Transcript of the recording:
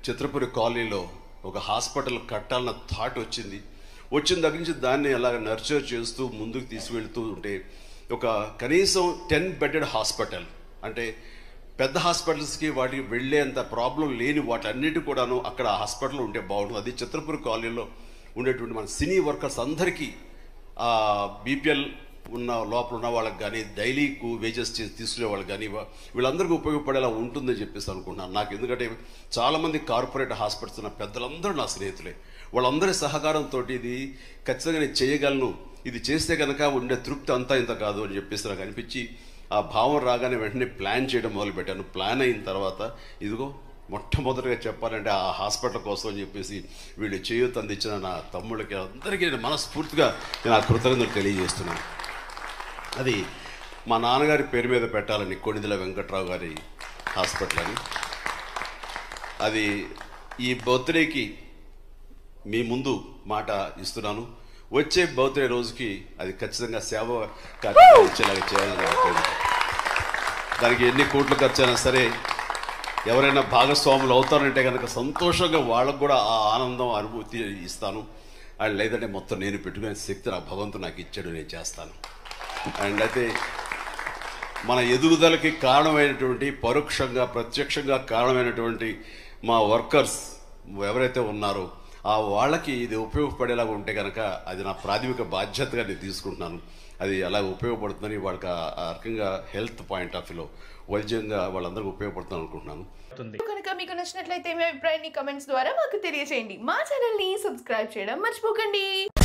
చిత్రపురి కాలనీలో ఒక hospital కట్టాలన్న thought వచ్చింది వచ్చిన దగ్గర నుంచి దాన్ని అలాగ నర్చర్ చేస్తూ ముందుకు తీసుకువెళ్తూ ఉంటే ఒక కనీసం టెన్ బెడెడ్ హాస్పిటల్ అంటే పెద్ద హాస్పిటల్స్కి వాటికి వెళ్ళేంత ప్రాబ్లం లేని వాటన్నిటి కూడాను అక్కడ ఆ హాస్పిటల్ ఉంటే బాగుంటుంది అది చిత్రపురి కాలనీలో ఉండేటువంటి మన సినీ వర్కర్స్ అందరికీ బీపీఎల్ ఉన్న లోపల ఉన్న వాళ్ళకి కానీ డైలీకు వేజెస్ తీసుకునే వాళ్ళకి కానీ వా- వీళ్ళందరికీ ఉపయోగపడేలా ఉంటుందని చెప్పేసి అనుకుంటున్నాను నాకు ఎందుకంటే చాలామంది కార్పొరేట్ హాస్పిటల్స్ ఉన్న పెద్దలందరూ నా స్నేహితులే వాళ్ళందరి సహకారంతో ఇది ఖచ్చితంగా నేను చేయగలను ఇది చేస్తే కనుక ఉండే తృప్తి అంతా ఇంత కాదు అని చెప్పేసి నాకు అనిపించి ఆ భావం రాగానే వెంటనే ప్లాన్ చేయడం మొదలుపెట్టాను ప్లాన్ అయిన తర్వాత ఇదిగో మొట్టమొదటిగా చెప్పాలంటే ఆ హాస్పిటల్ కోసం అని చెప్పేసి వీళ్ళు చేయూత అందించిన నా తమ్ముళ్ళకి అందరికీ నేను మనస్ఫూర్తిగా నేను ఆ కృతజ్ఞతలు తెలియజేస్తున్నాను అది మా నాన్నగారి పేరు మీద పెట్టాలని కొణిదెల వెంకట్రావు గారి హాస్పిటల్ అని అది ఈ బర్త్డేకి మీ ముందు మాట ఇస్తున్నాను వచ్చే బర్త్డే రోజుకి అది ఖచ్చితంగా సేవ కార్యక్రమం ఇచ్చేలాగా చేయాలని అనుకోండి దానికి ఎన్ని కోట్లు ఖర్చు అయినా సరే ఎవరైనా భాగస్వాములు అవుతారంటే కనుక సంతోషంగా వాళ్ళకు కూడా ఆ ఆనందం అనుభూతి ఇస్తాను అండ్ లేదంటే మొత్తం నేను పెట్టుకునే శక్తి నా భగవంతుడు నాకు ఇచ్చాడు నేను చేస్తాను అండ్ అయితే మన ఎదుగుదలకి కారణమైనటువంటి పరోక్షంగా ప్రత్యక్షంగా కారణమైనటువంటి మా వర్కర్స్ ఎవరైతే ఉన్నారో ఆ వాళ్ళకి ఇది ఉపయోగపడేలాగా ఉంటే కనుక అది నా ప్రాథమిక బాధ్యతగా నేను తీసుకుంటున్నాను అది అలా ఉపయోగపడుతుందని వాళ్ళకి ఆ ఆ రకంగా హెల్త్ పాయింట్ ఆఫ్ వ్యూలో వైద్యంగా వాళ్ళందరికీ ఉపయోగపడుతుంది అనుకుంటున్నాను అవుతుంది కనుక మీకు నచ్చినట్లయితే మీ అభిప్రాయాన్ని కమెంట్స్ ద్వారా మాకు తెలియజేయండి మా ఛానల్ని సబ్స్క్రైబ్ చేయడం మర్చిపోకండి